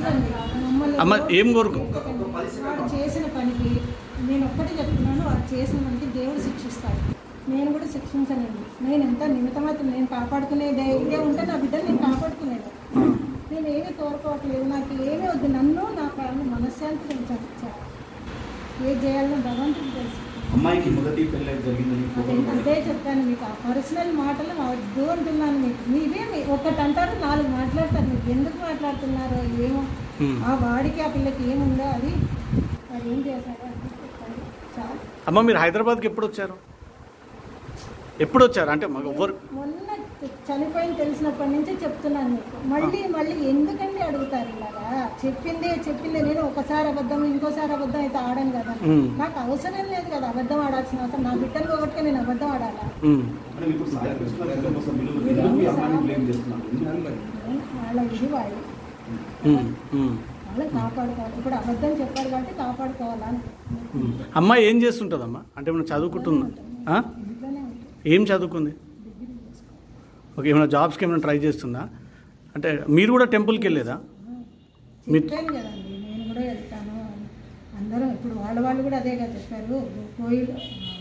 వద్దండి మమ్మల్ని అమ్మ ఏం కోరుకు వాడు చేసిన పనికి నేను ఒక్కటే చెప్తున్నాను వాడు చేసిన పనికి దేవుడు శిక్షిస్తాడు నేను కూడా శిక్షించనండి నేను ఎంత నిమితమాత్రం నేను కాపాడుకునేదే ఇదే ఉంటే నా బిడ్డలు నేను కాపాడుకునేది నేను ఏమీ కోరుకోవట్లేదు నాకు ఏమీ వద్దు నన్ను నా ప్రాణం మనశ్శాంతి కొంచెం చాలు. ఏది చేయాలో భగవంతుడు తెలుసు అమ్మాయికి మొదటి పెళ్ళి జరిగిందని అదే అదే చెప్పాను మీకు ఆ పర్సనల్ మాటలు వద్దు అంటున్నాను మీకు మీవే మీ- ఒకటి అంటారు నాలుగు మాట్లాడతారు మీకు ఎందుకు మాట్లాడుతున్నారో ఏమో ఉమ్. ఆ వాడికి ఆ పిల్లకి ఏముందో అది వాడు ఏం చేశాడో అది చెప్పాలి చాలు అమ్మ మీరు హైదరాబాద్కి ఎప్పుడు వచ్చారు ఎప్పుడు వచ్చారు అంటే మాకు ఎవ్వరు మొన్న చనిపోయిన తెలిసినప్పటి నుంచి చెప్తున్నాను మీకు మళ్ళీ మళ్ళీ ఎందుకండి అడుగుతారు ఇలాగా చెప్పిందే చెప్పిందే నేను ఒకసారి అబద్ధం ఇంకోసారి అబద్ధం అయితే ఆడాను కదా ఉమ్. నాకు అవసరం లేదు కదా అబద్ధం ఆడాల్సిన అవసరం నా బిడ్డను కాబట్టి నేను అబద్ధం ఆడాలా ఉమ్. అంటే ఇప్పుడు సాయి కృష్ణ గారి కోసం మీరు ఎందుకు ఈ అమ్మాయిని బ్లేమ్ చేస్తున్నారు ఎందుకు? వాళ్ళ ఇది వాళ్ళు ఉమ్. ఉమ్. వాళ్ళని కాపాడుకోవాలి ఇప్పుడు అబద్ధం చెప్పారు కాబట్టి కాపాడుకోవాలని ఉమ్. అమ్మాయి ఏం చేస్తుంటుందమ్మా అంటే ఏమైనా చదువుకుంటుందా ఆ? ఇంట్లోనే ఉంటుంది ఏం చదువుకుంది డిగ్రీ చేసుకోవాలి ఓకే ఏమైనా జాబ్స్కి ఏమైనా ట్రై చేస్తుందా అంటే మీరు కూడా టెంపుల్కి వెళ్ళేదా మీ- చెప్పాను కదండి నేను కూడా వెళ్తాను అని. అందరం ఇప్పుడు వాళ్ళ వాళ్ళు కూడా అదే కదా చెప్పారు కోయిల్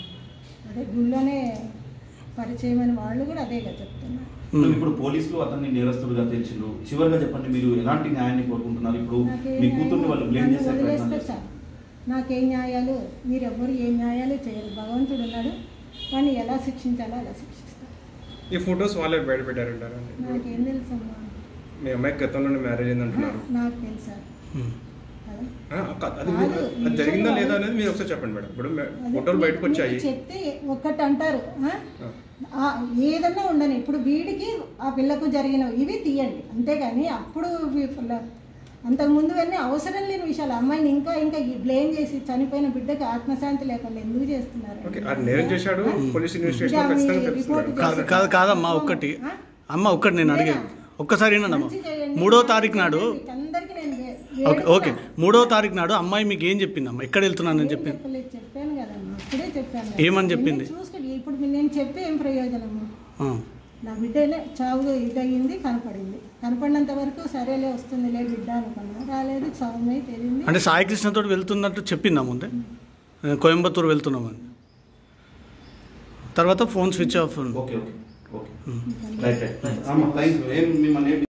అదే గుళ్ళోనే పరిచయం అని వాళ్ళు కూడా అదే కదా చెప్తున్నారు ఉమ్. ఇప్పుడు పోలీసులు అతన్ని నేరస్తుడుగా తెలిసిండ్రు చివరిగా చెప్పండి మీరు ఎలాంటి న్యాయాన్ని కోరుకుంటున్నారు ఇప్పుడు నాకేం మీ కూతుర్ని వాళ్ళు బ్లేమ్ నన్ను చేసే ప్రయత్నం వదిలేస్తే చేస్తారు చాలు నాకేం న్యాయాలు మీరెవ్వరు ఏ న్యాయాలు చేయరు భగవంతుడు ఉన్నాడు వాడిని ఎలా శిక్షించాలో అలా శిక్షిస్తారు ఈ ఫొటోస్ వాళ్ళే బయట పెట్టారంటారండి నాకేం తెలుసమ్మా మీ అమ్మాయికి గతంలోనే మ్యారేజ్ అయింది అంటున్నారు నాకు తెలుసా ఉమ్. కదా ఆ, క- అది మీరు- అది జరిగిందా లేదా అనేది మీరు ఒకసారి చెప్పండి మేడం ఇప్పుడు మే- అదే ఫోటోలు బయటకు మీకు వచ్చాయి చెప్తే ఒక్కటి అంటారు ఆ? ఆ. ఆ, ఏదన్నా ఉండని ఇప్పుడు వీడికి ఆ పిల్లకు జరిగిన ఇవి తీయండి అంతేగాని అప్పుడు వీ- పిల్ల- అంతకుముందు అన్నీ అవసరం లేని విషయాలు అమ్మాయిని ఇంకా ఇంకా బ్లేమ్ చేసి చనిపోయిన బిడ్డకి ఆత్మశాంతి లేకుండా ఎందుకు చేస్తున్నారు ఓకే అది నేరం చేశాడు పోలీస్ ఇన్వెస్టిగేషన్ ఇంకా మీ ఖచ్చితంగా రిపోర్ట్ తెలుస్తుంది కాదు కాదు కాదమ్మా ఒక్కటి ఆ? అమ్మ ఒక్కటి నేను అడిగేది ఒక్కసారి వినండమ్మా మంచి చేయండి. మూడో తారీఖు నాడు మీకు అందరికీ నేను వే- ఓకే వేడుకగా- ఓకే మూడో తారీఖు నాడు అమ్మాయి మీకు ఏం చెప్పిందమ్మా ఎక్కడ వెళ్తున్నానని ఏం చెప్పింది చెప్పలేదు చెప్పాను కదమ్మా అప్పుడే చెప్పాను ఏమని చెప్పింది? చూసుకోండి ఇప్పుడు మీ- నేను చెప్పి ఏం ప్రయోజనము ఆ. నా బిడ్డలే చావు ఇదయింది కనపడింది కనపడినంత వరకు సరేలే వస్తుందిలే బిడ్డ అనుకున్నా రాలేదు చావుమై తెలియంది అంటే సాయికృష్ణతో వెళ్తున్నట్టు చెప్పిందా ముందే నేను కోయంబత్తూరు వెళ్తున్నామని తర్వాత ఫోన్ స్విచ్ ఆఫ్ ఉంది okay okay okay right right అమ్మ థ్యాంక్ యూ ఏం మిమ్మల్ని ఏం